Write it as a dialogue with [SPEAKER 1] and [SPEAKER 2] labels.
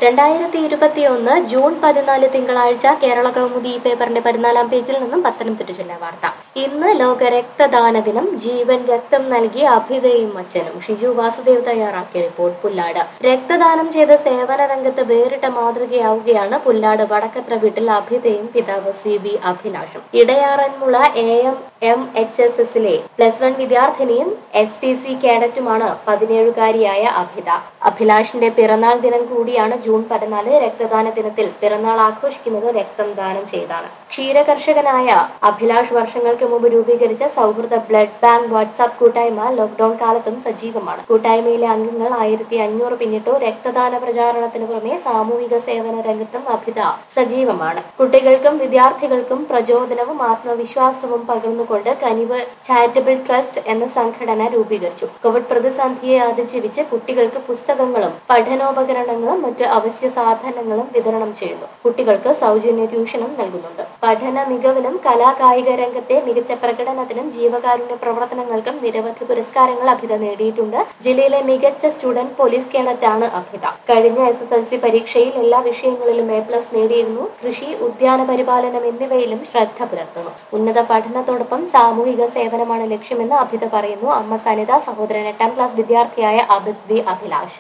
[SPEAKER 1] രണ്ടായിരത്തി ഇരുപത്തിയൊന്ന് ജൂൺ പതിനാല് തിങ്കളാഴ്ച കേരള കൗമുദി ഈ പേപ്പറിന്റെ പതിനാലാം പേജിൽ നിന്നും പത്തനംതിട്ട ജില്ലാ വാർത്ത ഇന്ന് ലോക രക്തദാന ദിനം ജീവൻ രക്തം നൽകി അഭിതയും അച്ഛനും ഷിജു വാസുദേവ് തയ്യാറാക്കിയ റിപ്പോർട്ട് പുല്ലാട് രക്തദാനം ചെയ്ത സേവന രംഗത്ത് വേറിട്ട മാതൃകയാവുകയാണ് പുല്ലാട് വടക്കത്ര വീട്ടിൽ അഭിതയും പിതാവ് സി ബി അഭിലാഷും Edayaranmula A M M H S എസിലെ പ്ലസ് വൺ വിദ്യാർത്ഥിനിയും എസ് പി സി കേഡറ്റുമാണ് പതിനേഴുകാരിയായ അഭിത അഭിലാഷിന്റെ പിറന്നാൾ ദിനം കൂടിയാണ് ജൂൺ പതിനാല് രക്തദാന ദിനത്തിൽ പിറന്നാൾ ആഘോഷിക്കുന്നത് രക്തം ദാനം ചെയ്താണ് ക്ഷീരകർഷകനായ അഭിലാഷ് വർഷങ്ങൾക്ക് മുമ്പ് രൂപീകരിച്ച സൗഹൃദ ബ്ലഡ് ബാങ്ക് വാട്സാപ്പ് കൂട്ടായ്മ ലോക്ഡൌൺ കാലത്തും സജീവമാണ് കൂട്ടായ്മയിലെ അംഗങ്ങൾ ആയിരത്തി അഞ്ഞൂറ് പിന്നിട്ടു രക്തദാന പ്രചാരണത്തിന് പുറമെ സാമൂഹിക സേവന രംഗത്തും അഭിത സജീവമാണ് കുട്ടികൾക്കും വിദ്യാർത്ഥികൾക്കും പ്രചോദനവും ആത്മവിശ്വാസവും പകർന്നുകൊണ്ട് കനിവ് ചാരിറ്റബിൾ ട്രസ്റ്റ് എന്ന സംഘടന രൂപീകരിച്ചു കോവിഡ് പ്രതിസന്ധിയെ അതിജീവിച്ച് കുട്ടികൾക്ക് പുസ്തകങ്ങളും പഠനോപകരണങ്ങളും മറ്റ് അവശ്യ സാധനങ്ങളും വിതരണം ചെയ്യുന്നു കുട്ടികൾക്ക് സൗജന്യ ട്യൂഷനും നൽകുന്നുണ്ട് പഠന മികവിനും കലാകായിക രംഗത്തെ മികച്ച പ്രകടനത്തിനും ജീവകാരുണ്യ പ്രവർത്തനങ്ങൾക്കും നിരവധി പുരസ്കാരങ്ങൾ അഭിത നേടിയിട്ടുണ്ട് ജില്ലയിലെ മികച്ച സ്റ്റുഡന്റ് പോലീസ് കേണറ്റാണ് അഭിത കഴിഞ്ഞ എസ് എസ് എൽ സി പരീക്ഷയിൽ എല്ലാ വിഷയങ്ങളിലും എ പ്ലസ് നേടിയിരുന്നു കൃഷി ഉദ്യാന പരിപാലനം എന്നിവയിലും ശ്രദ്ധ പുലർത്തുന്നു ഉന്നത പഠനത്തോടൊപ്പം സാമൂഹിക സേവനമാണ് ലക്ഷ്യമെന്ന് അഭിത പറയുന്നു അമ്മ സനിത സഹോദരൻ എട്ടാം ക്ലാസ് വിദ്യാർത്ഥിയായ അഭിത് വി അഭിലാഷ്